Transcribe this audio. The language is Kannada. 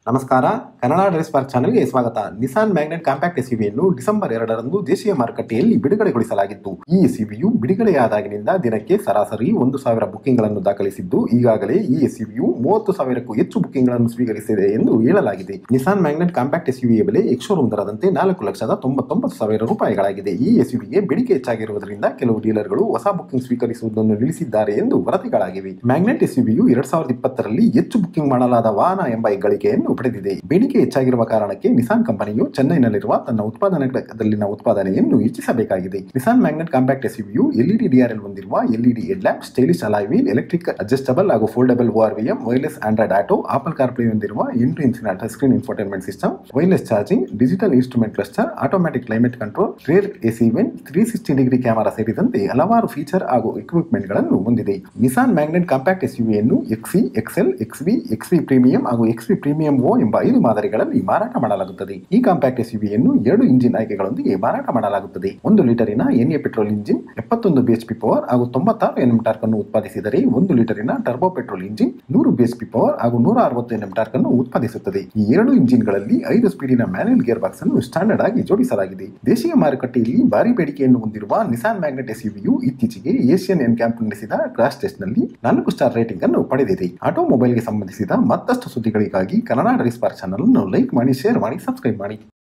ನಮಸ್ಕಾರ ಕನ್ನಡ ಡ್ರೆಸ್ ಪಾರ್ಕ್ ಚಾನೆಲ್ಗೆ ಸ್ವಾಗತ ನಿಸಾನ್ ಮ್ಯಾಗ್ನೆಟ್ ಕಾಂಪ್ಯಾಕ್ಟ್ ಎಸ್ಯುವಿಯನ್ನು ಡಿಸೆಂಬರ್ ಎರಡರಂದು ದೇಶೀಯ ಮಾರುಕಟ್ಟೆಯಲ್ಲಿ ಬಿಡುಗಡೆಗೊಳಿಸಲಾಗಿತ್ತು ಈ ಎಸ್ಯುವಿಯು ಬಿಡುಗಡೆಯಾದಾಗಿನಿಂದ ದಿನಕ್ಕೆ ಸರಾಸರಿ ಒಂದು ಸಾವಿರ ಬುಕಿಂಗ್ಗಳನ್ನು ದಾಖಲಿಸಿದ್ದು ಈಗಾಗಲೇ ಈ ಎಸ್ಯುವಿಯು ಮೂವತ್ತು ಸಾವಿರಕ್ಕೂ ಹೆಚ್ಚು ಬುಕಿಂಗ್ಗಳನ್ನು ಸ್ವೀಕರಿಸಿದೆ ಎಂದು ಹೇಳಲಾಗಿದೆ ನಿಸಾನ್ ಮ್ಯಾಗ್ನೆಟ್ ಕಾಂಪ್ಯಾಕ್ಟ್ ಎಸ್ಯುವಿಯ ಬೆಲೆ ಎಕ್ಶೋರೂಮ್ ದರದಂತೆ ನಾಲ್ಕು ಲಕ್ಷದ ತೊಂಬತ್ತೊಂಬತ್ತು ಸಾವಿರ ರೂಪಾಯಿಗಳಾಗಿದೆ ಈ ಎಸ್ಯುವಿಗೆ ಬೇಡಿಕೆ ಹೆಚ್ಚಾಗಿರುವುದರಿಂದ ಕೆಲವು ಡೀಲರ್ಗಳು ಹೊಸ ಬುಕಿಂಗ್ ಸ್ವೀಕರಿಸುವುದನ್ನು ನಿಲ್ಲಿಸಿದ್ದಾರೆ ಎಂದು ವರದಿಗಳಾಗಿವೆ ಮ್ಯಾಗ್ನೆಟ್ ಎಸ್ಯುವಿಯು ಎರಡ್ ಸಾವಿರದ ಇಪ್ಪತ್ತರಲ್ಲಿ ಹೆಚ್ಚು ಬುಕಿಂಗ್ ಮಾಡಲಾದ ವಾಹನ ಎಂಬ ಹೆಗ್ಗಳಿಕೆಯನ್ನು ಪಡೆದಿದೆ ಬೇಡಿಕೆ ಹೆಚ್ಚಾಗಿರುವ ಕಾರಣಕ್ಕೆ ನಿಸಾನ್ ಕಂಪನಿಯು ಚೆನ್ನೈನಲ್ಲಿರುವ ತನ್ನ ಉತ್ಪಾದನಾ ಘಟಕದಲ್ಲಿನ ಉತ್ಪಾದನೆಯನ್ನು ಹೆಚ್ಚಿಸಬೇಕಾಗಿದೆ ನಿಸಾನ್ ಮ್ಯಾಗ್ನೆಟ್ ಕಾಂಪ್ಯಾಕ್ಟ್ ಎಸ್ಯುವಿಯು ಎಲ್ಇಡಿ ಡಿಆರ್ಎಲ್ ಹೊಂದಿರುವ LED head lamp stylish alloy wheel electric adjustable ಹಾಗೂ foldable ORVM wireless Android auto Apple CarPlay ಹೊಂದಿರುವ ಎಂಟು ಇಂಚಿನ touch screen infotainment system wireless charging digital instrument cluster automatic climate control rear AC vent three sixty degree camera ಸೇರಿದಂತೆ ಹಲವಾರು ಫೀಚರ್ ಹಾಗೂ ಎಕ್ವಿಪ್ಮೆಂಟ್ಗಳನ್ನು ಹೊಂದಿದೆ ನಿಸಾನ್ ಮ್ಯಾಗ್ನೆಟ್ ಕಾಂಪ್ಯಾಕ್ಟ್ ಎಸ್ಯುವಿಯನ್ನು XE XL XV XV premium ಹಾಗೂ ಎಕ್ಸ್ವಿ ಪ್ರೀಮಿಯಂ ಓ ಎಂಬ ಐದು ಮಾದರಿಗಳಲ್ಲಿ ಮಾರಾಟ ಮಾಡಲಾಗುತ್ತದೆ ಈ ಕಾಂಪ್ಯಾಕ್ಟ್ ಎಸ್ಯುವಿಯನ್ನು ಎರಡು ಇಂಜಿನ್ ಆಯ್ಕೆಗಳೊಂದಿಗೆ ಮಾರಾಟ ಮಾಡಲಾಗುತ್ತದೆ ಒಂದು ಲೀಟರಿನ ಎನ್ಎ ಪೆಟ್ರೋಲ್ ಇಂಜಿನ್ ಎಪ್ಪತ್ತೊಂದು ಬಿಎಚ್ಪಿ ಪವರ್ ಹಾಗೂ ತೊಂಬತ್ತಾರು ಎನ್ಎಂ ಟಾರ್ಕ್ ಅನ್ನು ಉತ್ಪಾದಿಸಿದರೆ ಒಂದು ಲೀಟರಿನ ಟರ್ಬೋ ಪೆಟ್ರೋಲ್ ಇಂಜಿನ್ ನೂರು ಬಿಎಚ್ಪಿ ಪವರ್ ಹಾಗೂ ನೂರ ಅರವತ್ತು ಎನ್ಎಂ ಟಾರ್ಕ್ ಅನ್ನು ಉತ್ಪಾದಿಸುತ್ತದೆ ಈ ಎರಡು ಇಂಜಿನ್ಗಳಲ್ಲಿ ಐದು ಸ್ಪೀಡಿನ ಮ್ಯಾನ್ಯಲ್ ಗೇರ್ ಬಾಕ್ಸ್ ಅನ್ನು ಸ್ಟ್ಯಾಂಡರ್ಡ್ ಆಗಿ ಜೋಡಿಸಲಾಗಿದೆ ದೇಶೀಯ ಮಾರುಕಟ್ಟೆಯಲ್ಲಿ ಭಾರಿ ಬೇಡಿಕೆಯನ್ನು ಹೊಂದಿರುವ ನಿಸಾನ್ ಮ್ಯಾಗ್ನೆಟ್ ಎಸ್ಯುವಿಯು ಇತ್ತೀಚೆಗೆ ಏಷ್ಯನ್ ಎನ್ ಕ್ಯಾಂಪ್ ನಡೆಸಿದ ಕ್ರಾಶ್ ಟೆಸ್ಟ್ ನಲ್ಲಿ ನಾಲ್ಕು ಸ್ಟಾರ್ ರೇಟಿಂಗ್ ಅನ್ನು ಪಡೆದಿದೆ ಆಟೋಮೊಬೈಲ್ಗೆ ಸಂಬಂಧಿಸಿದ ಮತ್ತಷ್ಟು ಸುದ್ದಿಗಳಿಗಾಗಿ ಕನ್ನಡ ಡ್ರೈಸ್ ಪಾರ್ ಚಾನಲ್ ಅನ್ನು ಲೈಕ್ ಮಾಡಿ ಶೇರ್ ಮಾಡಿ ಸಬ್ಸ್ಕ್ರೈಬ್ ಮಾಡಿ